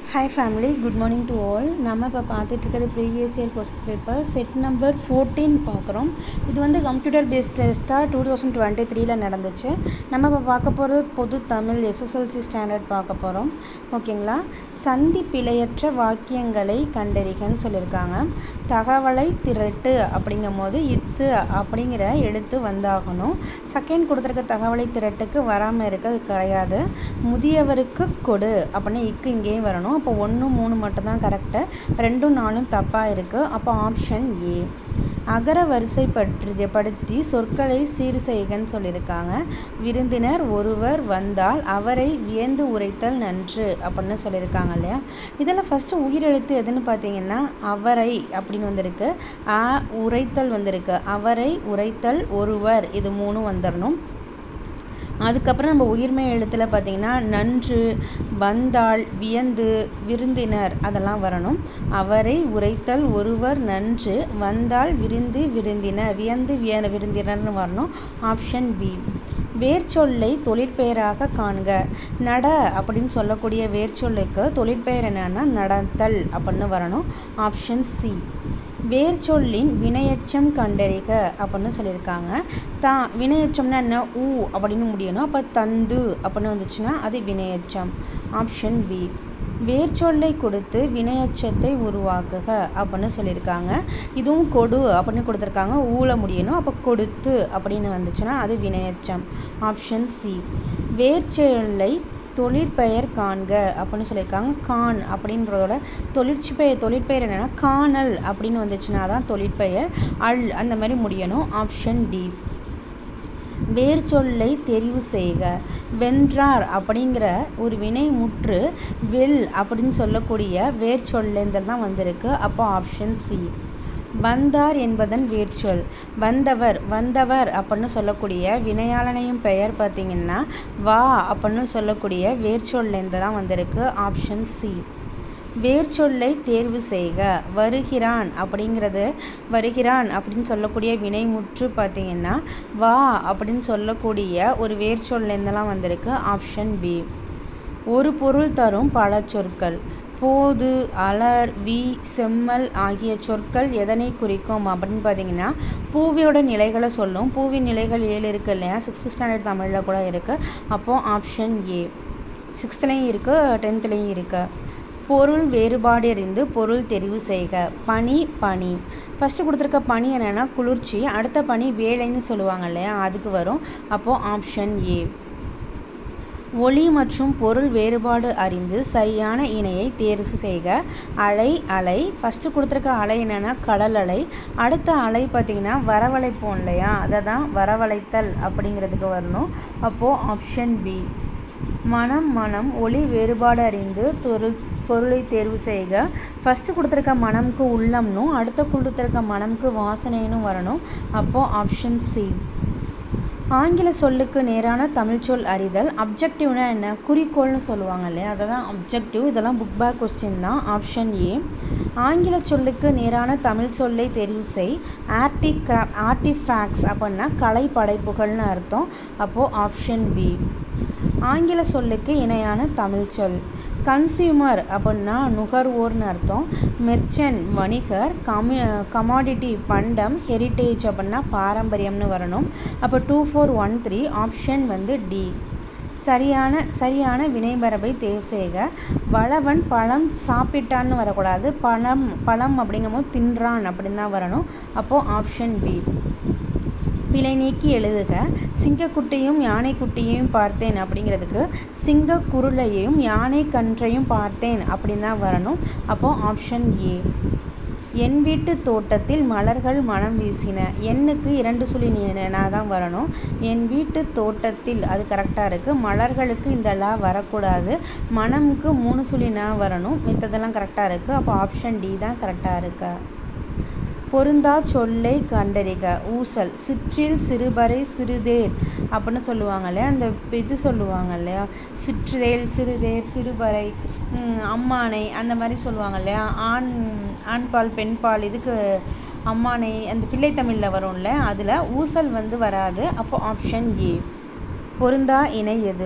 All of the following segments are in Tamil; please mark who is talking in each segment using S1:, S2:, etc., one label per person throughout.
S1: hi family good morning to all நம்ம இப்போ பார்த்துட்டு இருக்கிறது previous year question paper set number fourteen பார்க்குறோம் இது வந்து கம்ப்யூட்டர் பேஸ்ட் டெஸ்ட்டாக டூ தௌசண்ட் டுவெண்ட்டி த்ரீல நடந்துச்சு நம்ம இப்போ பார்க்க போகிறது பொது தமிழ் எஸ்எஸ்எல்சி ஸ்டாண்டர்ட் பார்க்க போகிறோம் ஓகேங்களா சந்தி பிழையற்ற வாக்கியங்களை கண்டறிகன்னு சொல்லியிருக்காங்க தகவலை திரட்டு அப்படிங்கும் போது இத்து அப்படிங்கிற எழுத்து வந்தாகணும் செகண்ட் கொடுத்துருக்க தகவலை திரட்டுக்கு வராமல் இருக்க அது கிடையாது முதியவருக்கு கொடு அப்படின்னு இக்கு இங்கேயும் வரணும் அப்போ ஒன்று மூணு மட்டும்தான் கரெக்டு ரெண்டும் நாலும் தப்பாக இருக்குது அப்போ ஆப்ஷன் ஏ அகர வரிசை பற்றி படுத்தி சொற்களை சீர் செய்கன்னு சொல்லியிருக்காங்க விருந்தினர் ஒருவர் வந்தால் அவரை வியந்து உரைத்தல் நன்று அப்படின்னு சொல்லியிருக்காங்க இல்லையா இதில் ஃபஸ்ட்டு உயிரெழுத்து எதுன்னு பார்த்தீங்கன்னா அவரை அப்படின்னு வந்திருக்கு அ உரைத்தல் வந்திருக்கு அவரை உரைத்தல் ஒருவர் இது மூணும் வந்துடணும் அதுக்கப்புறம் நம்ம உயிர்மை எழுத்தில் பார்த்திங்கன்னா நன்று வந்தாள் வியந்து விருந்தினர் அதெல்லாம் வரணும் அவரை உரைத்தல் ஒருவர் நன்று வந்தால் விருந்து விருந்தினர் வியந்து விய விருந்தினர்னு வரணும் ஆப்ஷன் பி வேர்ச்சொல்லை தொழிற்பெயராக காண்க நட அப்படின்னு சொல்லக்கூடிய வேர்ச்சொல்லுக்கு தொழிற்பெயர் என்னன்னா நடத்தல் அப்படின்னு வரணும் ஆப்ஷன் சி வேர்ச்சொல்லின் வினையச்சம் கண்டறிக அப்படின்னு சொல்லியிருக்காங்க தா வினையச்சம்னா என்ன ஊ அப்படின்னு முடியணும் அப்போ தந்து அப்படின்னு வந்துச்சுன்னா அது வினையச்சம் ஆப்ஷன் பி வேர்ச்சொல்லை கொடுத்து வினையச்சத்தை உருவாக்குக அப்படின்னு சொல்லியிருக்காங்க இதுவும் கொடு அப்படின்னு கொடுத்துருக்காங்க ஊல முடியணும் அப்போ கொடுத்து அப்படின்னு வந்துச்சுன்னா அது வினையச்சம் ஆப்ஷன் சி வேர்ச்சொல்லை தொழிற்பெயர் காண்க அப்படின்னு சொல்லியிருக்காங்க கான் அப்படின்றதோட தொழிற்சி பெயர் தொழிற்பெயர் என்னென்னா காணல் அப்படின்னு வந்துச்சுன்னா தான் தொழிற்பெயர் அல் அந்த மாதிரி முடியணும் ஆப்ஷன் டி வேர்ச்சொல்லை தெரிவு செய்க வென்றார் அப்படிங்கிற ஒரு வினை முற்று வெல் அப்படின்னு சொல்லக்கூடிய வேர்ச்சொல்லேருந்து தான் வந்திருக்கு அப்போ ஆப்ஷன் சி வந்தார் என்பதன் வேர்ச்சொல் வந்தவர் வந்தவர் அப்படின்னு சொல்லக்கூடிய வினையாளனையும் பெயர் பார்த்திங்கன்னா வா அப்படின்னு சொல்லக்கூடிய வேர்ச்சொல்லேருந்து தான் வந்திருக்கு ஆப்ஷன் சி வேர்ச்சொல்லை தேர்வு செய்க வருகிறான் அப்படிங்கிறது வருகிறான் அப்படின்னு சொல்லக்கூடிய வினைமுற்று பார்த்திங்கன்னா வா அப்படின்னு சொல்லக்கூடிய ஒரு வேர்ச்சொல்லேருந்தெல்லாம் வந்திருக்கு ஆப்ஷன் பி ஒரு பொருள் தரும் பல சொற்கள் போது அலர் வி செம்மல் ஆகிய சொற்கள் எதனை குறிக்கும் அப்படின்னு பார்த்தீங்கன்னா பூவியோட நிலைகளை சொல்லும் பூவின் நிலைகள் ஏழு இருக்குது இல்லையா சிக்ஸ்த் ஸ்டாண்டர்ட் தமிழில் கூட இருக்குது அப்போது ஆப்ஷன் ஏ சிக்ஸ்த்துலேயும் இருக்குது டென்த்துலேயும் இருக்குது பொருள் வேறுபாடு அறிந்து பொருள் தெரிவு செய்க பனி பனி ஃபஸ்ட்டு கொடுத்துருக்க பனி என்னென்னா குளிர்ச்சி அடுத்த பனி வேலைன்னு சொல்லுவாங்க இல்லையா அதுக்கு வரும் அப்போது ஆப்ஷன் ஏ ஒளி மற்றும் பொருள் வேறுபாடு அறிந்து சரியான இணையை தேர்வு செய்க அலை அலை ஃபஸ்ட்டு கொடுத்துருக்க அலை என்னென்னா கடல் அலை அடுத்த அலை பார்த்திங்கன்னா வரவழைப்போம் இல்லையா அதை தான் வரவழைத்தல் அப்படிங்கிறதுக்கு வரணும் அப்போது ஆப்ஷன் பி மனம் மனம் ஒளி வேறுபாடு அறிந்து தொரு பொருளை தேர்வு செய்க ஃபஸ்ட்டு கொடுத்துருக்க மனம்க்கு உள்ளம்னும் அடுத்த கொடுத்துருக்க மனம்க்கு வாசனைன்னு வரணும் அப்போது ஆப்ஷன் சி ஆங்கில சொல்லுக்கு நேரான தமிழ் சொல் அறிதல் அப்ஜெக்டிவ்னா என்ன குறிக்கோள்னு சொல்லுவாங்க இல்லையா அதை தான் அப்ஜெக்டிவ் இதெல்லாம் புக் பேக் கொஸ்டின் தான் ஆப்ஷன் ஏ ஆங்கில சொல்லுக்கு நேரான தமிழ் சொல்லை தெரிவு செய் ஆர்டி கிரா ஆர்டிஃபேக்ட்ஸ் அப்படின்னா கலை படைப்புகள்னு அர்த்தம் அப்போது ஆப்ஷன் பி ஆங்கில சொல்லுக்கு இணையான தமிழ் சொல் கன்சியூமர் அப்படின்னா நுகர்வோர்னு அர்த்தம் மெர்ச்சன்ட் வணிகர் கமி கமாடிட்டி பண்டம் ஹெரிட்டேஜ் அப்படின்னா பாரம்பரியம்னு வரணும் அப்போ two four one three option வந்து டி சரியான சரியான வினைமரபை தேர்வு செய்க வளவன் பழம் சாப்பிட்டான்னு வரக்கூடாது பழம் பழம் அப்படிங்கும்போது தின்றான் அப்படின்னு தான் வரணும் அப்போது ஆப்ஷன் பி பிழை நீக்கி எழுதுக சிங்கக்குட்டியும் யானைக்குட்டியையும் பார்த்தேன் அப்படிங்கிறதுக்கு சிங்க குருளையையும் யானை கன்றையும் பார்த்தேன் அப்படின்னு தான் வரணும் அப்போது ஆப்ஷன் ஏ என் வீட்டு தோட்டத்தில் மலர்கள் மனம் வீசின எண்ணுக்கு இரண்டு சொல்லி நான் தான் வரணும் என் வீட்டு தோட்டத்தில் அது கரெக்டாக இருக்குது மலர்களுக்கு இந்த லா வரக்கூடாது மனமுக்கு மூணு சொல்லி நான் வரணும் மித்ததெல்லாம் கரெக்டாக இருக்குது அப்போ ஆப்ஷன் டி தான் கரெக்டாக இருக்கு பொருந்தா சொல்லை கண்டறிக ஊசல் சிற்றில் சிறுபறை சிறுதேர் அப்படின்னு சொல்லுவாங்க இல்லையா அந்த இது சொல்லுவாங்க இல்லையா சிற்றேல் சிறுதேர் சிறுபறை அம்மானை அந்த மாதிரி சொல்லுவாங்க இல்லையா ஆண் ஆண்பால் பெண்பால் இதுக்கு அம்மானை அந்த பிள்ளை தமிழில் வரும்ல அதில் ஊசல் வந்து வராது அப்போ ஆப்ஷன் ஏ பொருந்தா இணை எது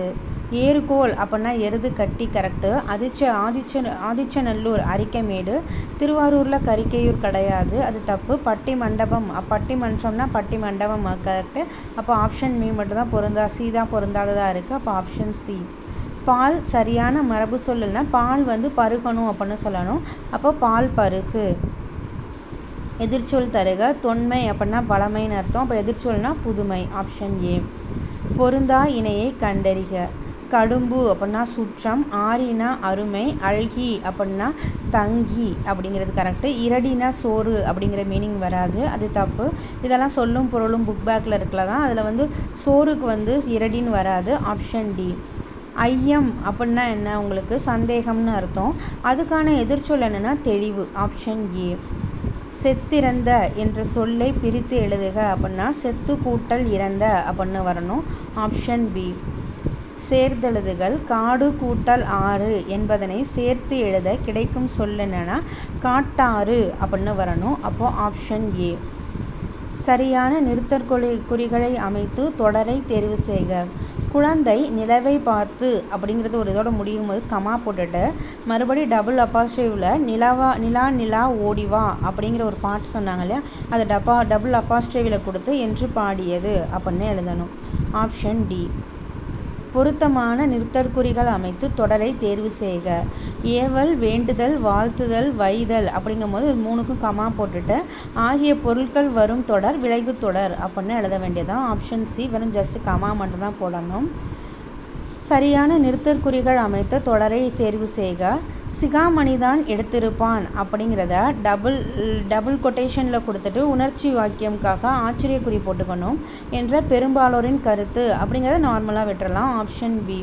S1: ஏறுகோல் அப்படின்னா எருது கட்டி கரெக்டு அதிச்ச ஆதிச்ச ஆதிச்சநல்லூர் அரிக்கமேடு திருவாரூரில் கரிக்கையூர் கிடையாது அது தப்பு பட்டி மண்டபம் பட்டி மன்றம்னா பட்டி மண்டபம் கரெக்டு அப்போ ஆப்ஷன் மீ மட்டும் தான் பொருந்தா சி தான் பொருந்தாததாக இருக்குது அப்போ ஆப்ஷன் சி பால் சரியான மரபு சொல்லுன்னா பால் வந்து பருகணும் அப்படின்னு சொல்லணும் அப்போ பால் பருகு எதிர்ச்சொல் தருக தொன்மை அப்படின்னா பழமைன்னு அர்த்தம் அப்போ எதிர்ச்சொல்னா புதுமை ஆப்ஷன் ஏ பொருந்தா இணையை கண்டறிக கடும்பு அப்படின்னா சுற்றம் ஆரினா அருமை அல்கி அப்படின்னா தங்கி அப்படிங்கிறது கரெக்டு இரடினா சோறு அப்படிங்கிற மீனிங் வராது அது தப்பு இதெல்லாம் சொல்லும் பொருளும் புக் பேக்கில் இருக்கல தான் அதில் வந்து சோறுக்கு வந்து இரடின்னு வராது ஆப்ஷன் டி ஐயம் அப்படின்னா என்ன உங்களுக்கு சந்தேகம்னு அர்த்தம் அதுக்கான எதிர்ச்சொல் என்னென்னா தெளிவு ஆப்ஷன் ஏ செத்திறந்த என்ற சொல்லை பிரித்து எழுதுக அப்படின்னா செத்து கூட்டல் இறந்த அப்படின்னு வரணும் ஆப்ஷன் பி சேர்த்தெழுதுகள் காடு கூட்டல் ஆறு என்பதனை சேர்த்து எழுத கிடைக்கும் சொல் என்னன்னா காட்டாறு அப்படின்னு வரணும் அப்போது ஆப்ஷன் ஏ சரியான நிறுத்தற்குறி குறிகளை அமைத்து தொடரை தேர்வு செய்க குழந்தை நிலவை பார்த்து அப்படிங்கிறது ஒரு இதோட முடியும் போது கமா போட்டுட்டு மறுபடியும் டபுள் அப்பாஸ்டிவில் நிலாவா நிலா நிலா ஓடிவா அப்படிங்கிற ஒரு பாட்டு சொன்னாங்க இல்லையா அதை டப்பா டபுள் அப்பாஸ்டிவில் கொடுத்து என்று பாடியது அப்படின்னு எழுதணும் ஆப்ஷன் டி பொருத்தமான நிறுத்தற்குறிகள் அமைத்து தொடரை தேர்வு செய்க ஏவல் வேண்டுதல் வாழ்த்துதல் வைதல் அப்படிங்கும்போது மூணுக்கும் கமா போட்டுட்டு ஆகிய பொருட்கள் வரும் தொடர் விளைவு தொடர் அப்படின்னு எழுத வேண்டியதான் ஆப்ஷன் சி வெறும் ஜஸ்ட் கமா மட்டும்தான் போடணும் சரியான நிறுத்தற்குறிகள் அமைத்த தொடரை தேர்வு செய்க சிகாமணிதான் எடுத்திருப்பான் அப்படிங்கிறத டபுள் டபுள் கொட்டேஷனில் கொடுத்துட்டு உணர்ச்சி வாக்கியம்காக ஆச்சரியக்குறி போட்டுக்கணும் என்ற பெரும்பாலோரின் கருத்து அப்படிங்கிறத நார்மலாக விட்டுறலாம் ஆப்ஷன் பி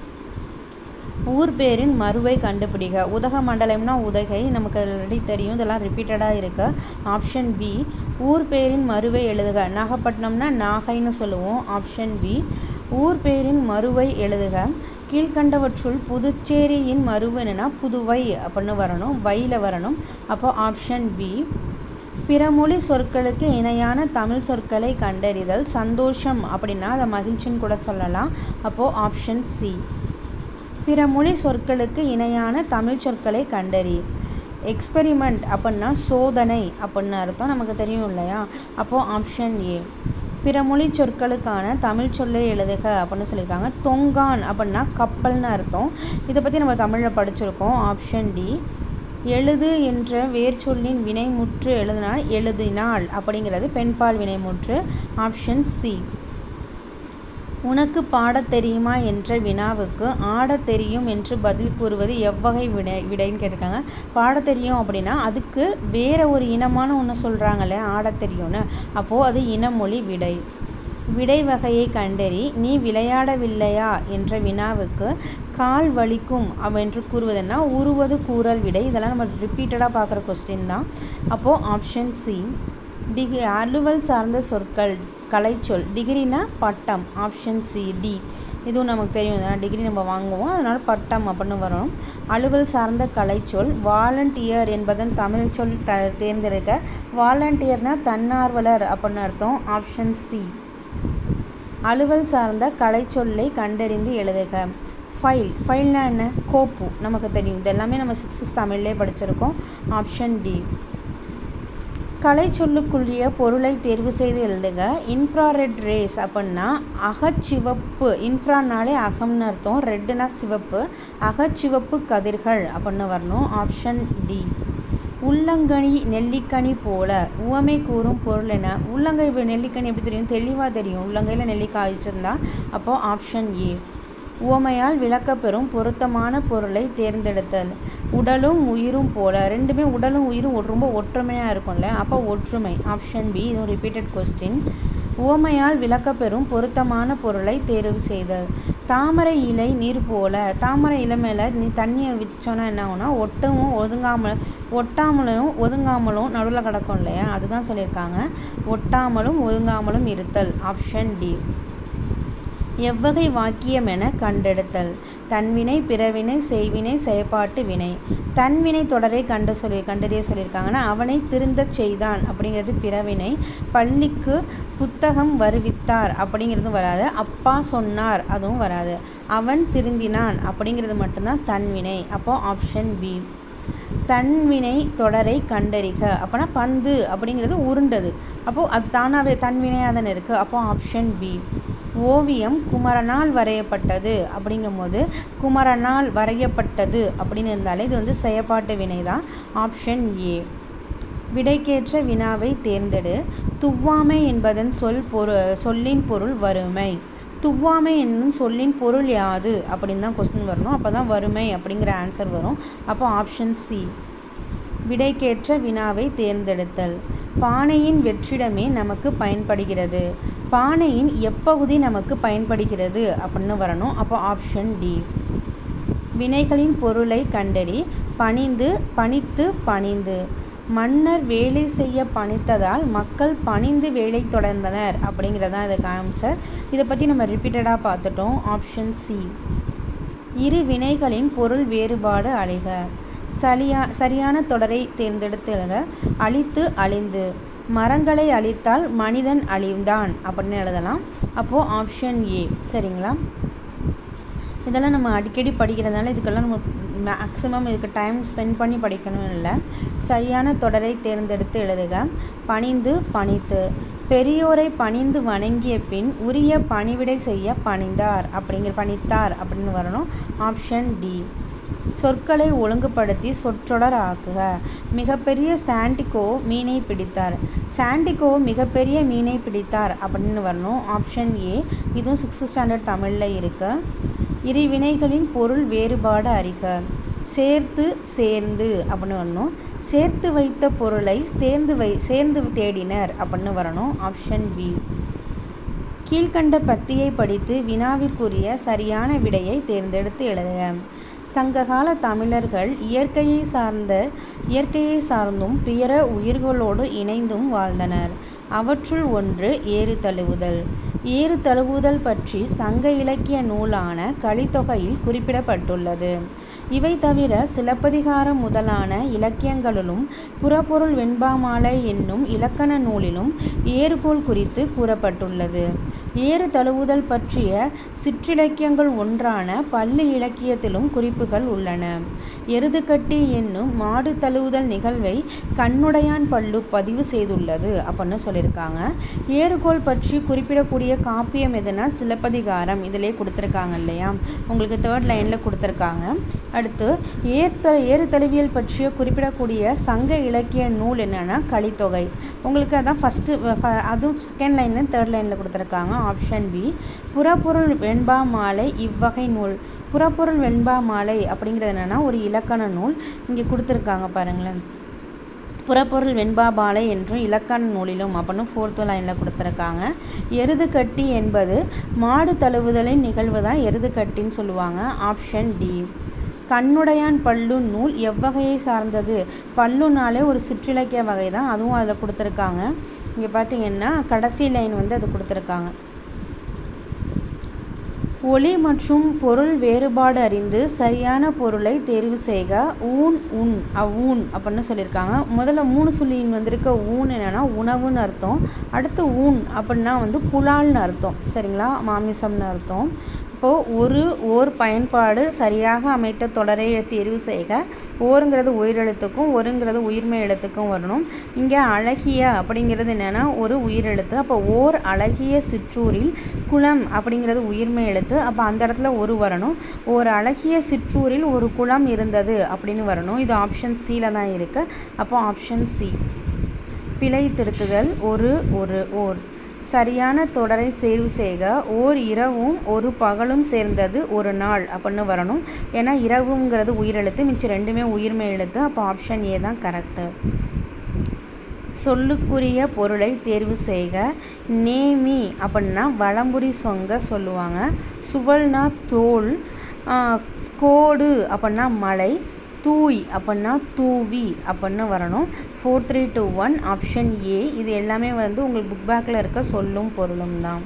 S1: ஊர் பேரின் மறுவை கண்டுபிடிக உதகமண்டலம்னா உதகை நமக்கு ஆல்ரெடி தெரியும் இதெல்லாம் ரிப்பீட்டடாக இருக்கு ஆப்ஷன் பி ஊர் பேரின் மறுவை எழுதுக நாகப்பட்டினம்னா நாகைன்னு சொல்லுவோம் ஆப்ஷன் பி ஊர் பேரின் மறுவை எழுதுக கீழ்கண்டவற்றுள் புதுச்சேரியின் மறுவு என்னன்னா புதுவை அப்படின்னு வரணும் வையில் வரணும் அப்போ ஆப்ஷன் பி பிறமொழி சொற்களுக்கு இணையான தமிழ் சொற்களை கண்டறிதல் சந்தோஷம் அப்படின்னா அதை மகிழ்ச்சின்னு கூட சொல்லலாம் அப்போது ஆப்ஷன் சி பிற மொழி சொற்களுக்கு இணையான தமிழ் சொற்களை கண்டறி எக்ஸ்பெரிமெண்ட் அப்படின்னா சோதனை அப்படின்னு அர்த்தம் நமக்கு தெரியும் இல்லையா அப்போது ஆப்ஷன் ஏ பிற மொழி சொற்களுக்கான தமிழ் சொல்லை எழுதுக அப்படின்னு சொல்லியிருக்காங்க தொங்கான் அப்படின்னா கப்பல்னு அர்த்தம் இதை பற்றி நம்ம தமிழில் படிச்சிருக்கோம் ஆப்ஷன் டி எழுது என்ற வேர்ச்சொல்லின் வினைமுற்று எழுதினால் எழுதினாள் அப்படிங்கிறது பெண்பால் வினைமுற்று ஆப்ஷன் சி உனக்கு பாடத் தெரியுமா என்ற வினாவுக்கு ஆடத் தெரியும் என்று பதில் கூறுவது எவ்வகை விடை விடைன்னு கேட்டிருக்காங்க பாடத் தெரியும் அப்படின்னா அதுக்கு வேற ஒரு இனமான ஒன்று சொல்கிறாங்களே ஆடத் தெரியும்னு அப்போது அது இனமொழி விடை விடை வகையை கண்டறி நீ விளையாடவில்லையா என்ற வினாவுக்கு கால் வலிக்கும் அவென்று கூறுவதுன்னா உருவது கூறல் விடை இதெல்லாம் நம்ம ரிப்பீட்டடாக பார்க்குற கொஸ்டின் தான் அப்போது ஆப்ஷன் சி டிகி அலுவல் சார்ந்த சொற்கள் கலைச்சொல் டிகிரினா பட்டம் ஆப்ஷன் சி டி இதுவும் நமக்கு தெரியும் தானே டிகிரி நம்ம வாங்குவோம் அதனால் பட்டம் அப்படின்னு வரும் அலுவல் சார்ந்த கலைச்சொல் வாலண்டியர் என்பதன் தமிழ் சொல் த தேர்ந்தெடுக்க வாலண்டியர்னா தன்னார்வலர் அப்படின்னு அர்த்தம் ஆப்ஷன் சி அலுவல் சார்ந்த கலைச்சொல்லை கண்டறிந்து எழுதுக ஃபைல் ஃபைல்னா என்ன கோப்பு நமக்கு தெரியும் இது எல்லாமே நம்ம சிக்ஸ்த் தமிழ்லேயே படிச்சிருக்கோம் ஆப்ஷன் டி கலை சொல்லுக்குரிய பொருளை தேர்வு செய்து எழுதுக இன்ஃப்ராரெட் ரேஸ் அப்படின்னா அகச்சிவப்பு இன்ஃப்ரானாலே அகம்னு அர்த்தம் ரெட்டுனா சிவப்பு அகச்சிவப்பு கதிர்கள் அப்படின்னு வரணும் ஆப்ஷன் டி உள்ளங்கனி நெல்லிக்கனி போல உவமை கூறும் பொருள் என்ன உள்ளங்கை இப்ப நெல்லிக்கனி எப்படி தெரியும் தெளிவாக தெரியும் உள்ளங்கையில் நெல்லிக்காய் வச்சுருந்தா அப்போது ஆப்ஷன் ஏ உவமையால் விளக்கப்பெறும் பொருத்தமான பொருளை தேர்ந்தெடுத்தல் உடலும் உயிரும் போல ரெண்டுமே உடலும் உயிரும் ஒ- ரொம்ப ஒற்றுமையாக இருக்கும்ல அப்போ ஒற்றுமை ஆப்ஷன் பி இதுவும் ரிப்பீட்டட் கொஸ்டின் உவமையால் விளக்கப்பெறும் பொருத்தமான பொருளை தேர்வு செய்தல் தாமரை இலை நீர் போல தாமரை இலை மேலே நீ தண்ணியை வச்சோன்னா என்ன ஆகும்னா ஒட்டவும் ஒதுங்காமல் ஒட்டாமலும் ஒதுங்காமலும் நடுவில் கிடக்கும் இல்லையா அதுதான் சொல்லியிருக்காங்க ஒட்டாமலும் ஒதுங்காமலும் இருத்தல் ஆப்ஷன் டி எவ்வகை வாக்கியம் என கண்டெடுத்தல் தன்வினை பிறவினை செய்வினை செயற்பாட்டு வினை தன்வினை தொடரை கண்டு சொல்லி கண்டறிய சொல்லியிருக்காங்கன்னா அவனை திருந்தச் செய்தான் அப்படிங்கிறது பிறவினை பள்ளிக்கு புத்தகம் வருவித்தார் அப்படிங்கிறதும் வராது அப்பா சொன்னார் அதுவும் வராது அவன் திருந்தினான் அப்படிங்கிறது மட்டும்தான் தன்வினை அப்போ ஆப்ஷன் பி தன்வினை தொடரை கண்டறிக அப்போனா பந்து அப்படிங்கிறது உருண்டது அப்போது அது தானாகவே தன்வினையாக தானே இருக்குது அப்போ ஆப்ஷன் பி ஓவியம் குமரனால் வரையப்பட்டது அப்படிங்கும்போது குமரனால் வரையப்பட்டது அப்படின்னு இருந்தாலே இது வந்து செயற்பாட்டு வினை தான் ஆப்ஷன் ஏ விடைக்கேற்ற வினாவை தேர்ந்தெடு துவ்வாமை என்பதன் சொல் பொரு சொல்லின் பொருள் வறுமை துவ்வாமை என்னும் சொல்லின் பொருள் யாது அப்படின்னு தான் கொஸ்டின் வரணும் அப்போ தான் வறுமை அப்படிங்கிற ஆன்சர் வரும் அப்போ ஆப்ஷன் சி விடைக்கேற்ற வினாவை தேர்ந்தெடுத்தல் பானையின் வெற்றிடமே நமக்கு பயன்படுகிறது பானையின் எப்பகுதி நமக்கு பயன்படுகிறது அப்படின்னு வரணும் அப்போ ஆப்ஷன் டி வினைகளின் பொருளை கண்டறி பணிந்து பணித்து பணிந்து மன்னர் வேலை செய்ய பணித்ததால் மக்கள் பணிந்து வேலை தொடர்ந்தனர் அப்படிங்கிறது தான் இதுக்கு ஆன்சர் இதை பற்றி நம்ம ரிப்பீட்டடாக பார்த்துட்டோம் ஆப்ஷன் சி இரு வினைகளின் பொருள் வேறுபாடு அழிக சரியா சரியான தொடரை தேர்ந்தெடுத்து எழுத அழித்து அழிந்து மரங்களை அழித்தால் மனிதன் அழிந்தான் அப்படின்னு எழுதலாம் அப்போது ஆப்ஷன் ஏ சரிங்களா இதெல்லாம் நம்ம அடிக்கடி படிக்கிறதுனால இதுக்கெல்லாம் நம்ம மேக்ஸிமம் இதுக்கு டைம் ஸ்பெண்ட் பண்ணி படிக்கணும் இல்லை சரியான தொடரை தேர்ந்தெடுத்து எழுதுக பணிந்து பணித்து பெரியோரை பணிந்து வணங்கிய பின் உரிய பணிவிடை செய்ய பணிந்தார் அப்படிங்கிற பணித்தார் அப்படின்னு வரணும் ஆப்ஷன் டி சொற்களை ஒழுங்குபடுத்தி சொற்றொடர் ஆக்குக மிகப்பெரிய சாண்டிகோ மீனை பிடித்தார் சாண்டிகோ மிகப்பெரிய மீனை பிடித்தார் அப்படின்னு வரணும் ஆப்ஷன் ஏ இதுவும் சிக்ஸ்த் ஸ்டாண்டர்ட் தமிழில் இருக்கு இரு வினைகளின் பொருள் வேறுபாடு அறிக சேர்த்து சேர்ந்து அப்படின்னு வரணும் சேர்த்து வைத்த பொருளை சேர்ந்து வை சேர்ந்து தேடினர் அப்படின்னு வரணும் ஆப்ஷன் பி கீழ்கண்ட பத்தியை படித்து வினாவிற்குரிய சரியான விடையை தேர்ந்தெடுத்து எழுதுக சங்ககால தமிழர்கள் இயற்கையை சார்ந்த இயற்கையை சார்ந்தும் பிற உயிர்களோடு இணைந்தும் வாழ்ந்தனர் அவற்றுள் ஒன்று ஏறு தழுவுதல் ஏறு தழுவுதல் பற்றி சங்க இலக்கிய நூலான கலித்தொகையில் குறிப்பிடப்பட்டுள்ளது இவை தவிர சிலப்பதிகாரம் முதலான இலக்கியங்களிலும் புறப்பொருள் வெண்பாமாலை என்னும் இலக்கண நூலிலும் ஏறுகோள் குறித்து கூறப்பட்டுள்ளது ஏறு தழுவுதல் பற்றிய சிற்றிலக்கியங்கள் ஒன்றான பள்ளி இலக்கியத்திலும் குறிப்புகள் உள்ளன எருதுகட்டி என்னும் மாடு தழுவுதல் நிகழ்வை கண்ணுடையான் பள்ளு பதிவு செய்துள்ளது அப்படின்னு சொல்லியிருக்காங்க ஏறுகோள் பற்றி குறிப்பிடக்கூடிய காப்பியம் எதுனா சிலப்பதிகாரம் இதிலே கொடுத்துருக்காங்க இல்லையா உங்களுக்கு தேர்ட் லைனில் கொடுத்துருக்காங்க அடுத்து ஏர்த்த ஏறு தழுவியல் பற்றிய குறிப்பிடக்கூடிய சங்க இலக்கிய நூல் என்னென்னா கலித்தொகை உங்களுக்கு அதான் ஃபஸ்ட்டு அதுவும் செகண்ட் லைனில் தேர்ட் லைனில் கொடுத்துருக்காங்க ஆப்ஷன் பி புறப்பொருள் வெண்பா மாலை இவ்வகை நூல் புறப்பொருள் வெண்பா மாலை அப்படிங்கிறது என்னென்னா ஒரு இலக்கண நூல் இங்கே கொடுத்துருக்காங்க பாருங்களேன் புறப்பொருள் வெண்பாபாலை என்றும் இலக்கண நூலிலும் அப்படின்னு ஃபோர்த்து லைனில் கொடுத்துருக்காங்க எருது கட்டி என்பது மாடு தழுவுதலின் நிகழ்வு தான் எருது கட்டின்னு சொல்லுவாங்க ஆப்ஷன் டி கண்ணுடையான் பல்லு நூல் எவ்வகையை சார்ந்தது பல்லுனாலே ஒரு சிற்றிலக்கிய வகை தான் அதுவும் அதில் கொடுத்துருக்காங்க இங்கே பார்த்தீங்கன்னா கடைசி லைன் வந்து அது கொடுத்துருக்காங்க ஒளி மற்றும் பொருள் வேறுபாடு அறிந்து சரியான பொருளை தேர்வு செய்க ஊன் உன் அவ்வூன் அப்படின்னு சொல்லியிருக்காங்க முதல்ல மூணு சொல்லின் வந்திருக்க ஊன் என்னென்னா உணவுன்னு அர்த்தம் அடுத்து ஊன் அப்படின்னா வந்து புலால்னு அர்த்தம் சரிங்களா மாமிசம்னு அர்த்தம் இப்போது ஒரு ஓர் பயன்பாடு சரியாக அமைத்த தொடரை தேர்வு செய்க ஓருங்கிறது உயிரெழுத்துக்கும் ஒருங்கிறது உயிர்மை எழுத்துக்கும் வரணும் இங்கே அழகிய அப்படிங்கிறது என்னென்னா ஒரு உயிரெழுத்து அப்போ ஓர் அழகிய சிற்றூரில் குளம் அப்படிங்கிறது உயிர்மை எழுத்து அப்போ அந்த இடத்துல ஒரு வரணும் ஒரு அழகிய சிற்றூரில் ஒரு குளம் இருந்தது அப்படின்னு வரணும் இது ஆப்ஷன் சியில் தான் இருக்குது அப்போ ஆப்ஷன் சி பிழை திருத்துதல் ஒரு ஒரு ஓர் சரியான தொடரை தேர்வு செய்க ஓர் இரவும் ஒரு பகலும் சேர்ந்தது ஒரு நாள் அப்படின்னு வரணும் ஏன்னா இரவுங்கிறது உயிரெழுத்து மிச்சம் ரெண்டுமே உயிர்மை எழுத்து அப்போ ஆப்ஷன் ஏ தான் கரெக்டு சொல்லுக்குரிய பொருளை தேர்வு செய்க நேமி அப்படின்னா வளம்புரி சொங்க சொல்லுவாங்க சுவல்னா தோல் கோடு அப்படின்னா மலை தூய் அப்படின்னா தூவி அப்படின்னு வரணும் four three two one option A இது எல்லாமே வந்து உங்களுக்கு புக் பேக்கில் இருக்க சொல்லும் பொருளும் தான்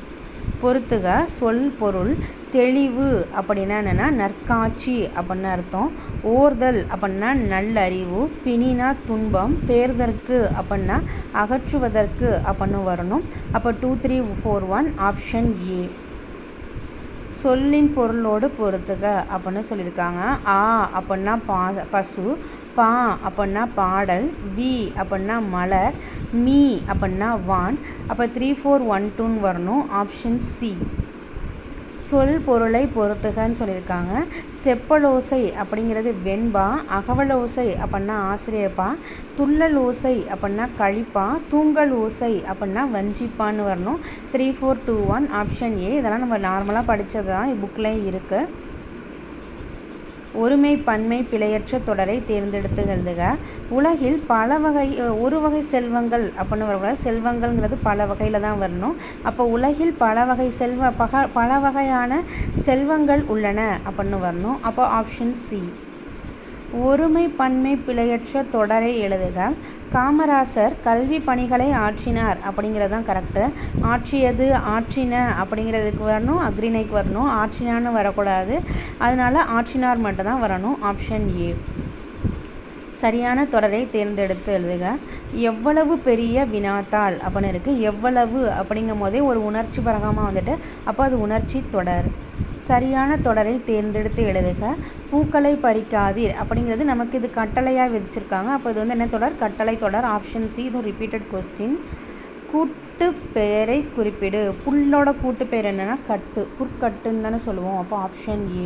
S1: பொறுத்துக சொல் பொருள் தெளிவு அப்படின்னா என்னென்னா நற்காட்சி அப்படின்னு அர்த்தம் ஓர்தல் அப்படின்னா நல்லறிவு பிணினா துன்பம் பேர்தற்கு அப்படின்னா அகற்றுவதற்கு அப்படின்னு வரணும் அப்போ two three four one option A சொல்லின் பொருளோடு பொறுத்துக அப்படின்னு சொல்லியிருக்காங்க ஆ அப்படின்னா பா பசு பா அப்படின்னா பாடல் வி அப்படின்னா மலர் மீ அப்படின்னா வான் அப்போ த்ரீ ஃபோர் ஒன் டூன்னு வரணும் ஆப்ஷன் சி சொல் பொருளை பொறுத்துகன்னு சொல்லியிருக்காங்க செப்பலோசை அப்படிங்கிறது வெண்பா அகவலோசை அப்படின்னா ஆசிரியப்பா துள்ளல் ஓசை அப்படின்னா கழிப்பா தூங்கல் ஓசை அப்படின்னா வஞ்சிப்பான்னு வரணும் three four two one option A இதெல்லாம் நம்ம நார்மலாக படித்தது தான் புக்லேயும் இருக்குது ஒருமை பன்மை பிழையற்ற தொடரை தேர்ந்தெடுத்து எழுதுக உலகில் பல வகை ஒரு வகை செல்வங்கள் அப்படின்னு வரக்கூடாது செல்வங்கள்ங்கிறது பல வகையில் தான் வரணும் அப்போ உலகில் பல வகை செல்வ பக பல வகையான செல்வங்கள் உள்ளன அப்படின்னு வரணும் அப்போ ஆப்ஷன் சி ஒருமை பன்மை பிழையற்ற தொடரை எழுதுக காமராசர் கல்வி பணிகளை ஆற்றினார் அப்படிங்கிறது தான் கரெக்டு ஆற்றியது ஆற்றின அப்படிங்கிறதுக்கு வரணும் அக்ரிணைக்கு வரணும் ஆற்றினான்னு வரக்கூடாது அதனால் ஆற்றினார் மட்டும்தான் வரணும் ஆப்ஷன் ஏ சரியான தொடரை தேர்ந்தெடுத்து எழுதுக எவ்வளவு பெரிய வினாத்தாள் அப்படின்னு இருக்குது எவ்வளவு அப்படிங்கும் போதே ஒரு உணர்ச்சி பரகமாக வந்துட்டு அப்போ அது உணர்ச்சி தொடர் சரியான தொடரை தேர்ந்தெடுத்து எழுதுக பூக்களை பறிக்காதீர் அப்படிங்கிறது நமக்கு இது கட்டளையாக விதிச்சிருக்காங்க அப்போ இது வந்து என்ன தொடர் கட்டளை தொடர் ஆப்ஷன் சி இதுவும் ரிப்பீட்டட் கொஸ்டின் கூட்டு பெயரை குறிப்பிடு புல்லோட கூட்டு பெயர் என்னென்னா கட்டு புற்கட்டுன்னு தானே சொல்லுவோம் அப்போ ஆப்ஷன் ஏ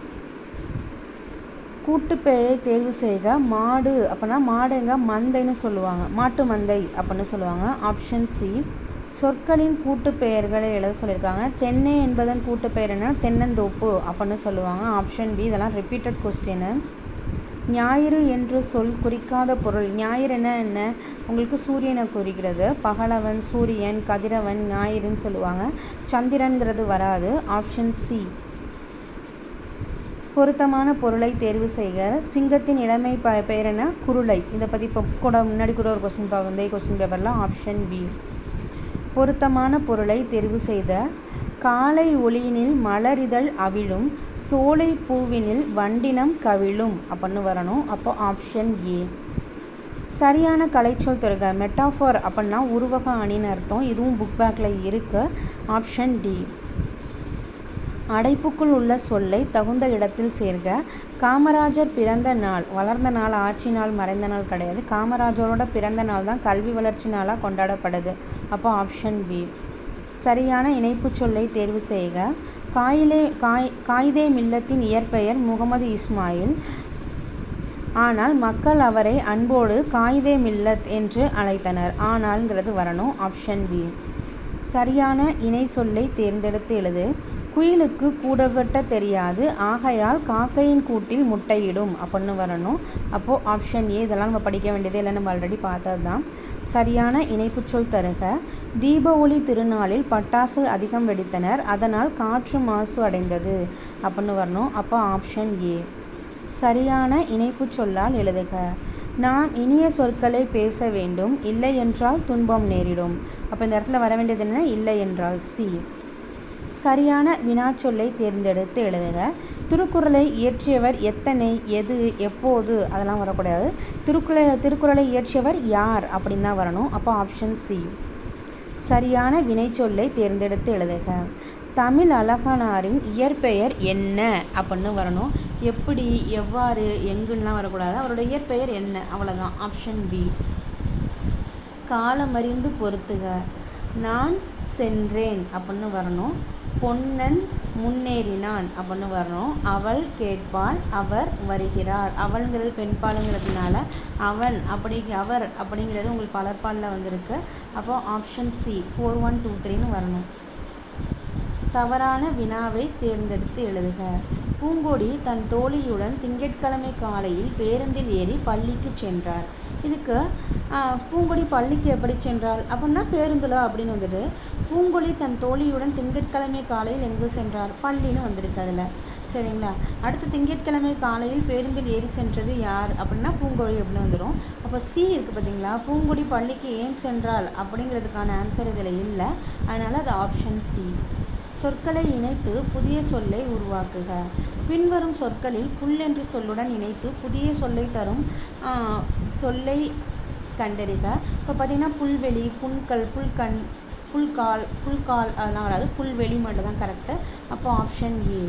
S1: கூட்டு பெயரை தேர்வு செய்க மாடு அப்படின்னா மாடுங்க மந்தைன்னு சொல்லுவாங்க மாட்டு மந்தை அப்படின்னு சொல்லுவாங்க ஆப்ஷன் சி சொற்களின் கூட்டு பெயர்களை எழுத சொல்லியிருக்காங்க தென்னை என்பதன் கூட்டு பெயர் என்ன தென்னந்தோப்பு அப்படின்னு சொல்லுவாங்க ஆப்ஷன் பி இதெல்லாம் ரிப்பீட்டட் கொஸ்டின் ஞாயிறு என்று சொல் குறிக்காத பொருள் ஞாயிறு என்ன என்ன உங்களுக்கு சூரியனை குறிக்கிறது பகலவன் சூரியன் கதிரவன் ஞாயிறுன்னு சொல்லுவாங்க சந்திரன்கிறது வராது ஆப்ஷன் சி பொருத்தமான பொருளை தேர்வு செய்க சிங்கத்தின் இளமை ப பெயர் என்ன குருளை இதை பற்றி இப்போ கூட முன்னாடி கூட ஒரு கொஸ்டின் பார்க்க இதே கொஸ்டின் பேப்பரில் ஆப்ஷன் பி பொருத்தமான பொருளை தெரிவு செய்த காலை ஒளியினில் மலரிதழ் அவிழும் சோலை பூவினில் வண்டினம் கவிழும் அப்படின்னு வரணும் அப்போ ஆப்ஷன் ஏ சரியான கலைச்சொல் தருக மெட்டாஃபர் அப்படின்னா உருவக அணின்னு அர்த்தம் இதுவும் புக் பேக்கில் இருக்குது ஆப்ஷன் டி அடைப்புக்குள் உள்ள சொல்லை தகுந்த இடத்தில் சேர்க காமராஜர் பிறந்த நாள் வளர்ந்த நாள் ஆட்சி நாள் மறைந்த நாள் கிடையாது காமராஜரோட பிறந்த நாள் தான் கல்வி வளர்ச்சி நாளாக கொண்டாடப்படுது அப்போ ஆப்ஷன் பி சரியான இணைப்பு சொல்லை தேர்வு செய்க காயிலே காய் காயிதே மில்லத்தின் இயற்பெயர் முகமது இஸ்மாயில் ஆனால் மக்கள் அவரை அன்போடு காயிதே மில்லத் என்று அழைத்தனர் ஆனால்ங்கிறது வரணும் ஆப்ஷன் பி சரியான இணை சொல்லை தேர்ந்தெடுத்து எழுது குயிலுக்கு கூடவட்ட தெரியாது ஆகையால் காக்கையின் கூட்டில் முட்டையிடும் அப்படின்னு வரணும் அப்போது ஆப்ஷன் ஏ இதெல்லாம் நம்ம படிக்க வேண்டியது இல்லை நம்ம ஆல்ரெடி பார்த்தது தான் சரியான இணைப்புச் சொல் தருக தீப ஒளி திருநாளில் பட்டாசு அதிகம் வெடித்தனர் அதனால் காற்று மாசு அடைந்தது அப்படின்னு வரணும் அப்போ ஆப்ஷன் ஏ சரியான இணைப்புச் சொல்லால் எழுதுக நாம் இனிய சொற்களை பேச வேண்டும் இல்லை என்றால் துன்பம் நேரிடும் அப்போ இந்த இடத்துல வர வேண்டியது என்ன இல்லை என்றால் சி சரியான வினாச்சொல்லை தேர்ந்தெடுத்து எழுதுக திருக்குறளை இயற்றியவர் எத்தனை எது எப்போது அதெல்லாம் வரக்கூடாது திருக்குறளை திருக்குறளை இயற்றியவர் யார் அப்படின்னு தான் வரணும் அப்போ ஆப்ஷன் சி சரியான வினைச்சொல்லை தேர்ந்தெடுத்து எழுதுக தமிழ் அழகனாரின் இயற்பெயர் என்ன அப்படின்னு வரணும் எப்படி எவ்வாறு எங்குன்னெலாம் வரக்கூடாது அவரோட இயற்பெயர் என்ன அவ்வளோதான் ஆப்ஷன் பி காலமறிந்து பொறுத்துக நான் சென்றேன் அப்படின்னு வரணும் பொன்னன் முன்னேறினான் அப்படின்னு வரணும் அவள் கேட்பாள் அவர் வருகிறார் அவள்ங்கிறது பெண்பாலுங்கிறதுனால அவன் அப்படி அவர் அப்படிங்கிறது உங்களுக்கு பலர்பாலில் வந்திருக்கு அப்போ option C four one two த்ரீன்னு வரணும் தவறான வினாவை தேர்ந்தெடுத்து எழுதுக பூங்கொடி தன் தோழியுடன் திங்கட்கிழமை காலையில் பேருந்தில் ஏறி பள்ளிக்கு சென்றார் இதுக்கு பூங்கொடி பள்ளிக்கு எப்படி சென்றாள் அப்படின்னா பேருந்தில் அப்படின்னு வந்துட்டு பூங்கொடி தன் தோழியுடன் திங்கட்கிழமை காலையில் எங்கு சென்றார் பள்ளின்னு வந்திருக்கு அதில் சரிங்களா அடுத்து திங்கட்கிழமை காலையில் பேருந்தில் ஏறி சென்றது யார் அப்படின்னா பூங்கொடி அப்படின்னு வந்துடும் அப்போ சி இருக்குது பார்த்தீங்களா பூங்கொடி பள்ளிக்கு ஏன் சென்றாள் அப்படிங்கிறதுக்கான ஆன்சர் இதில் இல்லை அதனால் அது ஆப்ஷன் சி சொற்களை இணைத்து புதிய சொல்லை உருவாக்குக பின்வரும் சொற்களில் புல் என்ற சொல்லுடன் இணைத்து புதிய சொல்லை தரும் ஆ, சொல்லை கண்டறிக இப்போ பார்த்தீங்கன்னா புல்வெளி புண்கல் புல்கண் புல்கால் புல்கால் அதெல்லாம் வராது புல்வெளி மட்டும் தான் கரெக்டு அப்போ ஆப்ஷன் ஏ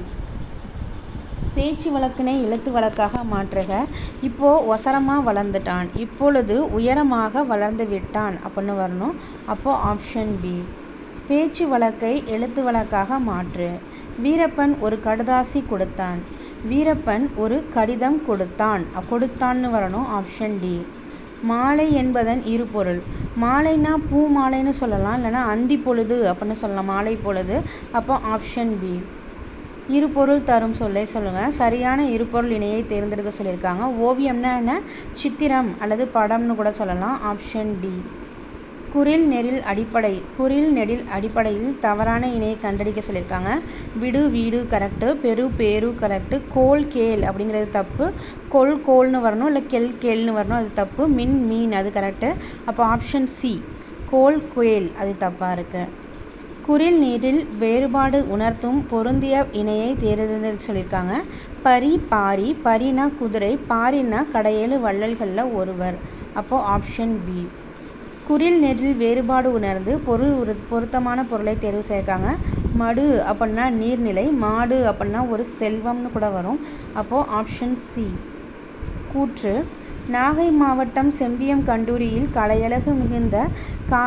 S1: பேச்சு வழக்கினை எழுத்து வழக்காக மாற்றுக இப்போது ஒசரமாக வளர்ந்துட்டான் இப்பொழுது உயரமாக வளர்ந்து விட்டான் அப்படின்னு வரணும் அப்போது ஆப்ஷன் பி பேச்சு வழக்கை எழுத்து வழக்காக மாற்று வீரப்பன் ஒரு கடுதாசி கொடுத்தான் வீரப்பன் ஒரு கடிதம் கொடுத்தான் அ, கொடுத்தான்னு வரணும் ஆப்ஷன் டி மாலை என்பதன் இரு பொருள் மாலைனா பூ மாலைன்னு சொல்லலாம் இல்லைன்னா அந்தி பொழுது அப்படின்னு சொல்லலாம் மாலை பொழுது அப்போ ஆப்ஷன் பி இருபொருள் தரும் சொல்லை சொல்லுங்கள் சரியான இருபொருள் இணையை தேர்ந்தெடுக்க சொல்லியிருக்காங்க ஓவியம்னா என்ன சித்திரம் அல்லது படம்னு கூட சொல்லலாம் ஆப்ஷன் டி குரில் நெறில் அடிப்படை குரில் நெடில் அடிப்படையில் தவறான இணையை கண்டறிக்க சொல்லியிருக்காங்க விடு வீடு கரெக்டு பெரு பேரு கரெக்டு கோல் கேல் அப்படிங்கிறது தப்பு கொல் கோல்னு வரணும் இல்லை கெல் கேல்னு வரணும் அது தப்பு மின் மீன் அது கரெக்டு அப்போ ஆப்ஷன் சி கோல் குயல் அது தப்பாக இருக்குது குரில் நீரில் வேறுபாடு உணர்த்தும் பொருந்திய இணையை தேர்ந்தெடுக்க சொல்லியிருக்காங்க பரி பாரி பரினா குதிரை பாரினா கடையேழு வள்ளல்களில் ஒருவர் அப்போது ஆப்ஷன் பி குரில் நெறில் வேறுபாடு உணர்ந்து பொருள் உரு பொருத்தமான பொருளை தேர்வு செய்யிருக்காங்க மடு அப்படின்னா நீர்நிலை மாடு அப்படின்னா ஒரு செல்வம்னு கூட வரும் அப்போது ஆப்ஷன் சி கூற்று நாகை மாவட்டம் செம்பியம் கண்டூரியில் கலையழகு மிகுந்த கா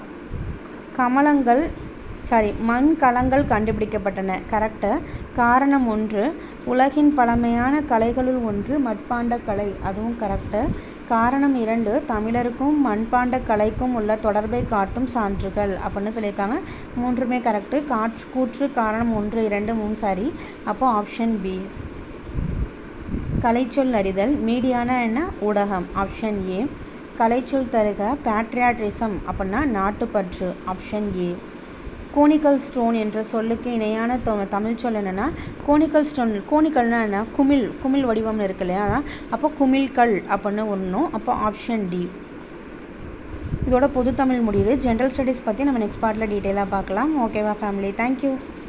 S1: கமலங்கள் சாரி மண் கலங்கள் கண்டுபிடிக்கப்பட்டன கரெக்டு காரணம் ஒன்று உலகின் பழமையான கலைகளுள் ஒன்று மட்பாண்ட கலை அதுவும் கரெக்டு காரணம் இரண்டு தமிழருக்கும் மண்பாண்ட கலைக்கும் உள்ள தொடர்பை காட்டும் சான்றுகள் அப்படின்னு சொல்லியிருக்காங்க மூன்றுமே கரெக்டு காற்று கூற்று காரணம் ஒன்று இரண்டு மூணு சரி அப்போ ஆப்ஷன் பி கலைச்சொல் அறிதல் மீடியானா என்ன ஊடகம் ஆப்ஷன் ஏ கலைச்சொல் தருக பேட்ரியாட்ரிசம் அப்படின்னா நாட்டுப்பற்று ஆப்ஷன் ஏ கோனிக்கல் ஸ்டோன் என்ற சொல்லுக்கு இணையான தொ- தமிழ் சொல் என்னென்னா கோனிக்கல் ஸ்டோன் கோனிக்கல்னா என்ன குமிழ் குமிழ் வடிவம்னு இருக்கு இல்லையா அதான் அப்போ குமிழ்கல் அப்படின்னு ஒன்றும் அப்போ ஆப்ஷன் டி இதோட பொது தமிழ் முடியுது ஜென்ரல் ஸ்டடீஸ் பற்றி நம்ம நெக்ஸ்ட் பார்ட்டில் டீட்டெயிலாக பார்க்கலாம் ஓகேவா ஃபேமிலி தேங்க்யூ